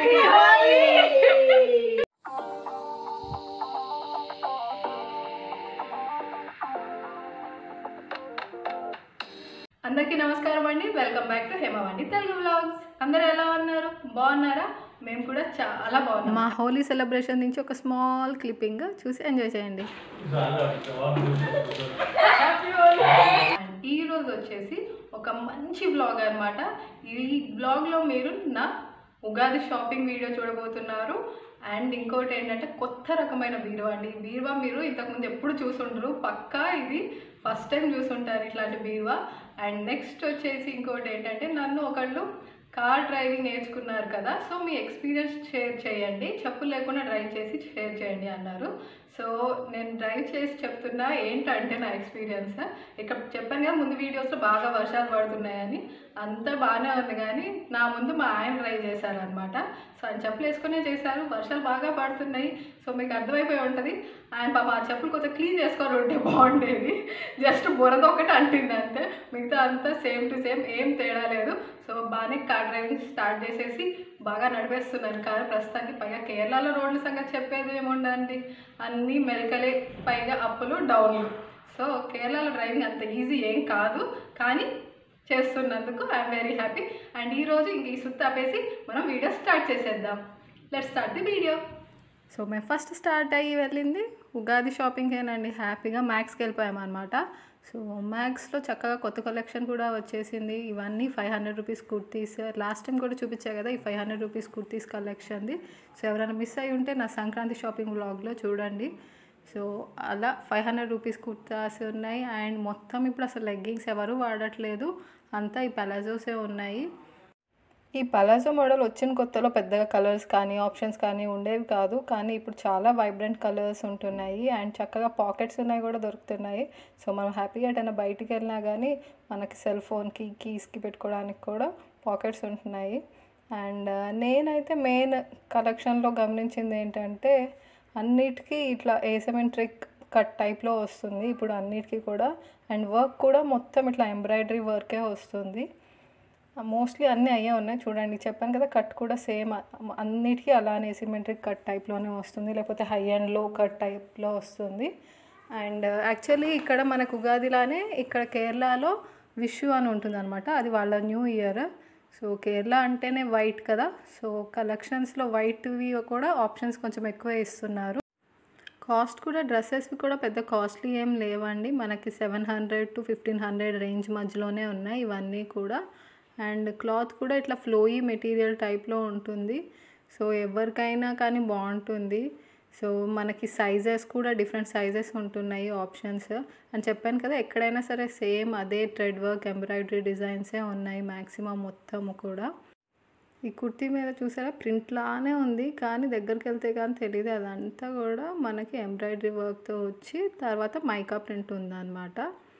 happy Holi అందరికీ నమస్కారం అండి వెల్కమ్ బ్యాక్ టు హేమవండి తెలుగు వ్లాగ్స్ అందరూ ఎలా ఉన్నారు బాగున్నారా మేము కూడా చాలా బాగున్నాం మా హోలీ సెలబ్రేషన్ నుంచి ఒక స్మాల్ క్లిప్పింగ్ చూసి ఎంజాయ్ చేయండి హ్యాపీ హోలీ అండ్ ఈ రోజు వచ్చేసి ఒక మంచి వ్లాగ్ అన్నమాట ఈ వ్లాగ్లో మీరు నా ఉగాది షాపింగ్ వీడియో చూడబోతున్నారు అండ్ ఇంకోటి ఏంటంటే కొత్త రకమైన బీరువా అండి ఈ బీరువా మీరు ఇంతకుముందు ఎప్పుడు చూసుండరు పక్కా ఇది ఫస్ట్ టైం చూసుంటారు ఇట్లాంటి బీరువా అండ్ నెక్స్ట్ వచ్చేసి ఇంకోటి ఏంటంటే నన్ను ఒకళ్ళు కార్ డ్రైవింగ్ నేర్చుకున్నారు కదా సో మీ ఎక్స్పీరియన్స్ షేర్ చేయండి చెప్పులు లేకుండా డ్రైవ్ చేసి షేర్ చేయండి అన్నారు సో నేను డ్రైవ్ చేసి చెప్తున్నా ఏంటంటే నా ఎక్స్పీరియన్స్ ఇక్కడ చెప్పాను కదా ముందు వీడియోస్లో బాగా వర్షాలు పడుతున్నాయని అంతా బాగానే ఉంది కానీ నా ముందు మా ఆయన డ్రైవ్ చేశారనమాట సో ఆయన చెప్పులు వేసుకునే చేశారు వర్షాలు బాగా పడుతున్నాయి సో మీకు అర్థమైపోయి ఉంటుంది ఆయన పాప ఆ చెప్పులు కొంచెం క్లీన్ చేసుకొని ఉంటే బాగుండేది జస్ట్ బురద ఒకటి అంటింది అంతే మిగతా అంతా సేమ్ టు సేమ్ ఏం తేడా లేదు సో బాగానే కార్ డ్రైవింగ్ స్టార్ట్ చేసేసి బాగా నడిపేస్తున్నారు కారు ప్రస్తుతానికి పైగా కేరళలో రోడ్ల సంగతి చెప్పేది ఏముండండి అన్నీ మెలకలే పైగా అప్పులు డౌన్లు సో కేరళలో డ్రైవింగ్ అంత ఈజీ ఏం కాదు కానీ చేస్తున్నందుకు ఐఎమ్ వెరీ హ్యాపీ అండ్ ఈరోజు ఇంక ఈ సుత్తి ఆపేసి మనం వీడియో స్టార్ట్ చేసేద్దాం let start the video so మేము ఫస్ట్ స్టార్ట్ అయ్యి వెళ్ళింది ఉగాది షాపింగ్కేనండి హ్యాపీగా మ్యాక్స్కి వెళ్ళిపోయాం అనమాట సో మ్యాక్స్లో చక్కగా కొత్త కలెక్షన్ కూడా వచ్చేసింది ఇవన్నీ five hundred rupees kurtis last time కూడా చూపించా కదా ఈ ఫైవ్ హండ్రెడ్ రూపీస్ కుర్తీస్ కలెక్షన్ది సో ఎవరైనా మిస్ అయి ఉంటే నా సంక్రాంతి షాపింగ్ వ్లాగ్లో చూడండి సో అలా ఫైవ్ హండ్రెడ్ రూపీస్ కుర్తాస్ ఉన్నాయి అండ్ మొత్తం ఇప్పుడు అసలు లెగ్గింగ్స్ ఎవరు వాడట్లేదు అంతా ఈ పలాజోసే ఉన్నాయి ఈ పలాజో మోడల్ వచ్చిన కొత్తలో పెద్దగా కలర్స్ కానీ ఆప్షన్స్ కానీ ఉండేవి కాదు కానీ ఇప్పుడు చాలా వైబ్రెంట్ కలర్స్ ఉంటున్నాయి అండ్ చక్కగా పాకెట్స్ ఉన్నాయి కూడా దొరుకుతున్నాయి సో మనం హ్యాపీగా ఎటైనా బయటికి వెళ్ళినా కానీ మనకి సెల్ ఫోన్కి కీస్కి పెట్టుకోవడానికి కూడా పాకెట్స్ ఉంటున్నాయి అండ్ నేనైతే మెయిన్ కలెక్షన్లో గమనించింది ఏంటంటే అన్నిటికీ ఇట్లా ఏసమెట్రిక్ కట్ టైప్లో వస్తుంది ఇప్పుడు అన్నిటికీ కూడా అండ్ వర్క్ కూడా మొత్తం ఇట్లా ఎంబ్రాయిడరీ వర్కే వస్తుంది మోస్ట్లీ అన్నీ అయ్యే ఉన్నాయి చూడండి చెప్పాను కదా కట్ కూడా సేమ్ అన్నిటికీ అలానే సిమెట్రిక్ కట్ టైప్లోనే వస్తుంది లేకపోతే హై అండ్ లో కట్ టైప్లో వస్తుంది అండ్ యాక్చువల్లీ ఇక్కడ మనకు ఉగాదిలానే ఇక్కడ కేరళలో విషు అని ఉంటుంది అనమాట అది వాళ్ళ న్యూ ఇయర్ సో కేరళ అంటేనే వైట్ కదా సో కలెక్షన్స్లో వైట్వి కూడా ఆప్షన్స్ కొంచెం ఎక్కువ ఇస్తున్నారు కాస్ట్ కూడా డ్రెస్సెస్వి కూడా పెద్ద కాస్ట్లీ ఏం లేవండి మనకి seven hundred to fifteen hundred range మధ్యలోనే ఉన్నాయి ఇవన్నీ కూడా అండ్ క్లాత్ కూడా ఇట్లా ఫ్లోయీ మెటీరియల్ టైప్లో ఉంటుంది సో ఎవరికైనా కానీ బాగుంటుంది సో మనకి సైజెస్ కూడా డిఫరెంట్ సైజెస్ ఉంటున్నాయి ఆప్షన్స్ అని చెప్పాను కదా ఎక్కడైనా సరే సేమ్ అదే థ్రెడ్ వర్క్ ఎంబ్రాయిడరీ డిజైన్సే ఉన్నాయి మ్యాక్సిమం మొత్తము కూడా ఈ కుర్తీ మీద చూసారా ప్రింట్ లానే ఉంది కానీ దగ్గరికి వెళ్తే కానీ తెలియదు అదంతా కూడా మనకి ఎంబ్రాయిడరీ వర్క్తో వచ్చి తర్వాత మైకా ప్రింట్ ఉందన్నమాట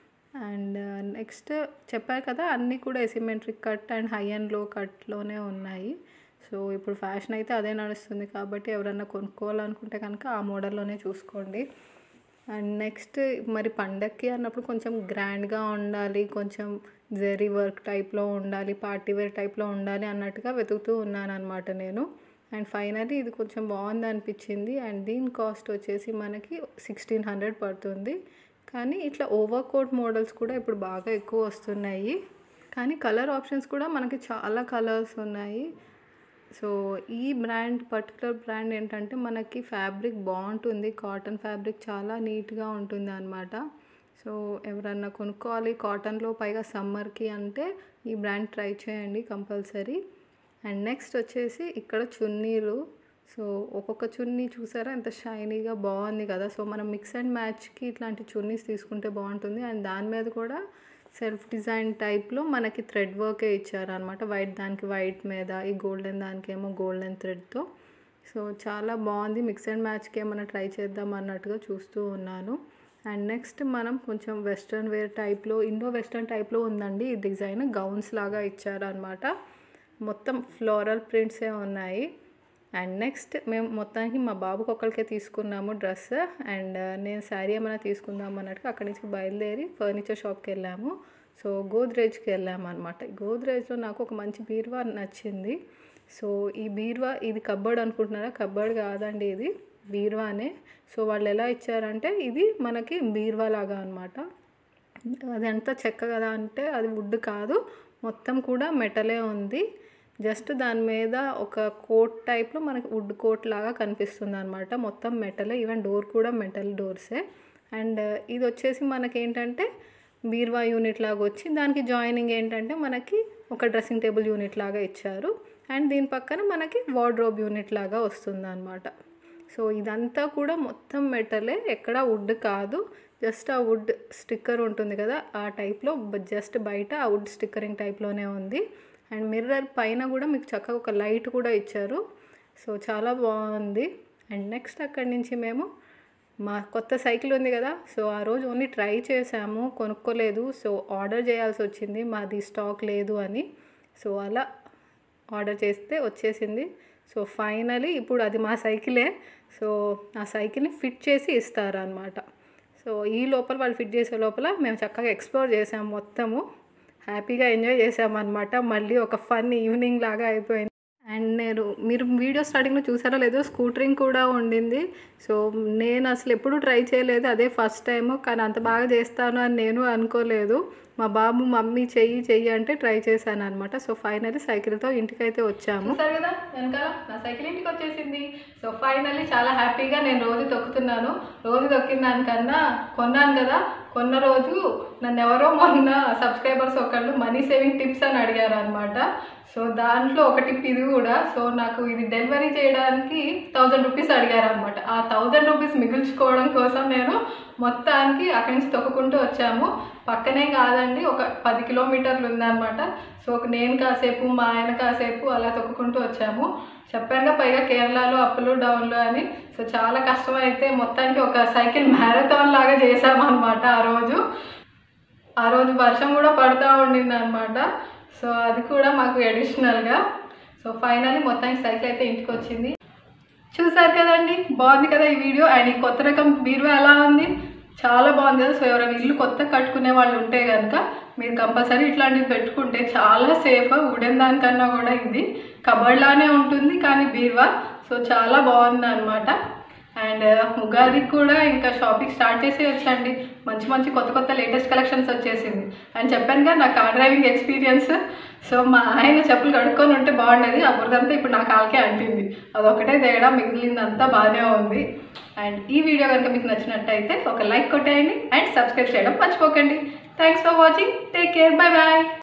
అండ్ నెక్స్ట్ చెప్పారు కదా అన్నీ కూడా asymmetric cut and high and low కట్లోనే ఉన్నాయి సో ఇప్పుడు ఫ్యాషన్ అయితే అదే నడుస్తుంది కాబట్టి ఎవరన్నా కొనుక్కోవాలనుకుంటే కనుక ఆ మోడల్లోనే చూసుకోండి అండ్ నెక్స్ట్ మరి పండక్కి అన్నప్పుడు కొంచెం గ్రాండ్గా ఉండాలి కొంచెం జెరీ వర్క్ టైప్లో ఉండాలి పార్టీ వేర్ టైప్లో ఉండాలి అన్నట్టుగా వెతుకుతూ ఉన్నాను అనమాట నేను అండ్ ఫైనల్లీ ఇది కొంచెం బాగుంది అనిపించింది అండ్ దీని కాస్ట్ వచ్చేసి మనకి సిక్స్టీన్ హండ్రెడ్ పడుతుంది కానీ ఇట్లా ఓవర్ కోట్ మోడల్స్ కూడా ఇప్పుడు బాగా ఎక్కువ వస్తున్నాయి కానీ కలర్ ఆప్షన్స్ కూడా మనకి చాలా కలర్స్ ఉన్నాయి సో ఈ బ్రాండ్ పర్టికులర్ బ్రాండ్ ఏంటంటే మనకి ఫ్యాబ్రిక్ బాగుంటుంది కాటన్ ఫ్యాబ్రిక్ చాలా నీట్గా ఉంటుంది అనమాట సో ఎవరన్నా కొనుక్కోవాలి కాటన్లో పైగా సమ్మర్కి అంటే ఈ బ్రాండ్ ట్రై చేయండి కంపల్సరీ అండ్ నెక్స్ట్ వచ్చేసి ఇక్కడ చున్నీలు సో ఒక్కొక్క చున్నీ చూసారా ఎంత షైనీగా బాగుంది కదా సో మనం మిక్స్ అండ్ మ్యాచ్కి ఇట్లాంటి చున్నీస్ తీసుకుంటే బాగుంటుంది అండ్ దాని మీద కూడా సెల్ఫ్ డిజైన్ టైప్లో మనకి థ్రెడ్ వర్కే ఇచ్చారనమాట వైట్ దానికి వైట్ మీద ఈ గోల్డెన్ దానికి ఏమో గోల్డెన్ థ్రెడ్తో సో చాలా బాగుంది మిక్స్ అండ్ మ్యాచ్కి ఏమైనా ట్రై చేద్దాం అన్నట్టుగా చూస్తూ ఉన్నాను అండ్ నెక్స్ట్ మనం కొంచెం వెస్ట్రన్ వేర్ టైప్లో ఇండో వెస్ట్రన్ టైప్లో ఉందండి ఈ డిజైన్ గౌన్స్ లాగా ఇచ్చారనమాట మొత్తం ఫ్లోరల్ ప్రింట్సే ఉన్నాయి అండ్ నెక్స్ట్ మేము మొత్తానికి మా బాబుకి ఒకరికే తీసుకున్నాము డ్రెస్ అండ్ నేను శారీ ఏమైనా తీసుకుందాం అన్నట్టుగా అక్కడి నుంచి బయలుదేరి ఫర్నిచర్ షాప్కి వెళ్ళాము సో గోద్రేజ్కి వెళ్ళామన్నమాట గోద్రేజ్లో నాకు ఒక మంచి బీరువా నచ్చింది సో ఈ బీరువా ఇది కబ్బర్డ్ అనుకుంటున్నారా కబ్బర్డ్ కాదండి ఇది బీరువానే సో వాళ్ళు ఎలా ఇచ్చారంటే ఇది మనకి బీరువా లాగా అనమాట అది అంతా చెక్క కదా అంటే అది వుడ్ కాదు మొత్తం కూడా మెటలే ఉంది జస్ట్ దాని మీద ఒక కోట్ టైప్లో మనకి వుడ్ కోట్ లాగా కనిపిస్తుంది అనమాట మొత్తం మెటలే ఈవెన్ డోర్ కూడా మెటల్ డోర్సే అండ్ ఇది వచ్చేసి మనకి ఏంటంటే బీర్వా యూనిట్ లాగా వచ్చి దానికి జాయినింగ్ ఏంటంటే మనకి ఒక డ్రెస్సింగ్ టేబుల్ యూనిట్ లాగా ఇచ్చారు అండ్ దీని పక్కన మనకి వార్డ్రోబ్ యూనిట్ లాగా వస్తుంది అనమాట సో ఇదంతా కూడా మొత్తం మెటలే ఎక్కడ వుడ్ కాదు జస్ట్ ఆ వుడ్ స్టిక్కర్ ఉంటుంది కదా ఆ టైప్లో జస్ట్ బయట ఆ వుడ్ స్టిక్కరింగ్ టైప్లోనే ఉంది అండ్ మిర్రర్ పైన కూడా మీకు చక్కగా ఒక లైట్ కూడా ఇచ్చారు సో చాలా బాగుంది అండ్ నెక్స్ట్ అక్కడి నుంచి మేము మా కొత్త సైకిల్ ఉంది కదా సో ఆ రోజు ఓన్లీ ట్రై చేసాము కొనుక్కోలేదు సో ఆర్డర్ చేయాల్సి వచ్చింది మాది స్టాక్ లేదు అని సో అలా ఆర్డర్ చేస్తే వచ్చేసింది సో ఫైనలీ ఇప్పుడు అది మా సైకిలే సో ఆ సైకిల్ని ఫిట్ చేసి ఇస్తారు అనమాట సో ఈ లోపల వాళ్ళు ఫిట్ చేసే లోపల మేము చక్కగా ఎక్స్ప్లోర్ చేసాము మొత్తము హ్యాపీగా ఎంజాయ్ చేసామన్నమాట మళ్ళీ ఒక ఫన్ ఈవినింగ్ లాగా అయిపోయింది అండ్ నేను మీరు వీడియో స్టార్టింగ్లో చూసారో లేదో స్కూటరింగ్ కూడా ఉండింది సో నేను అసలు ఎప్పుడూ ట్రై చేయలేదు అదే ఫస్ట్ టైం కానీ అంత బాగా చేస్తాను అని నేను అనుకోలేదు మా బాబు మమ్మీ చెయ్యి చెయ్యి అంటే ట్రై చేశాను అనమాట సో ఫైనల్లీ సైకిల్తో ఇంటికైతే వచ్చాము చూసారు కదా వెనకాల నా సైకిల్ ఇంటికి వచ్చేసింది సో ఫైనల్లీ చాలా హ్యాపీగా నేను రోజు తొక్కుతున్నాను రోజు తొక్కిన దానికన్నా కొన్నాను కదా కొన్న రోజు నన్ను ఎవరో మొన్న సబ్స్క్రైబర్స్ ఒకళ్ళు మనీ సేవింగ్ టిప్స్ అని అడిగారు అనమాట సో దాంట్లో ఒక టిప్ ఇది కూడా సో నాకు ఇది డెలివరీ చేయడానికి థౌజండ్ రూపీస్ అడిగారు అనమాట ఆ థౌజండ్ రూపీస్ మిగుల్చుకోవడం కోసం నేను మొత్తానికి అక్కడి నుంచి తొక్కుకుంటూ వచ్చాము పక్కనే కాదండి ఒక పది కిలోమీటర్లు ఉందన్నమాట సో ఒక నేను కాసేపు మా ఆయన కాసేపు అలా తొక్కుకుంటూ వచ్చాము చెప్పానుగా పైగా కేరళలో అప్పులు డౌన్లు అని సో చాలా కష్టం అయితే మొత్తానికి ఒక సైకిల్ మ్యారథాన్ లాగా చేసామన్నమాట ఆ రోజు ఆ రోజు వర్షం కూడా పడుతూ ఉండింది అనమాట సో అది కూడా మాకు అడిషనల్గా సో ఫైనల్లీ మొత్తానికి సైకిల్ అయితే ఇంటికి వచ్చింది చూసారు కదండి బాగుంది కదా ఈ వీడియో అండ్ ఈ కొత్త రకం బీరువా ఎలా ఉంది చాలా బాగుంది కదా సో ఎవరైనా ఇల్లు కొత్త కట్టుకునే వాళ్ళు ఉంటే కనుక మీరు కంపల్సరీ ఇట్లాంటివి పెట్టుకుంటే చాలా సేఫ్ ఉడెన్ దానికన్నా కూడా ఇది కబర్డ్ లానే ఉంటుంది కానీ బీరువా సో చాలా బాగుంది అనమాట అండ్ ఉగాదికి కూడా ఇంకా షాపింగ్ స్టార్ట్ చేసి వచ్చండి మంచి మంచి కొత్త కొత్త లేటెస్ట్ కలెక్షన్స్ వచ్చేసింది అండ్ చెప్పాను కదా నా కార్ డ్రైవింగ్ ఎక్స్పీరియన్స్ సో మా ఆయన చెప్పులు కడుక్కొని ఉంటే బాగుండేది అప్పుడంతా ఇప్పుడు నా కాల్కే అంటింది అదొకటే తేడా మిగిలిందంతా బాగానే ఉంది అండ్ ఈ వీడియో కనుక మీకు నచ్చినట్టయితే ఒక లైక్ కొట్టేయండి అండ్ సబ్స్క్రైబ్ చేయడం మర్చిపోకండి thanks for watching take care bye bye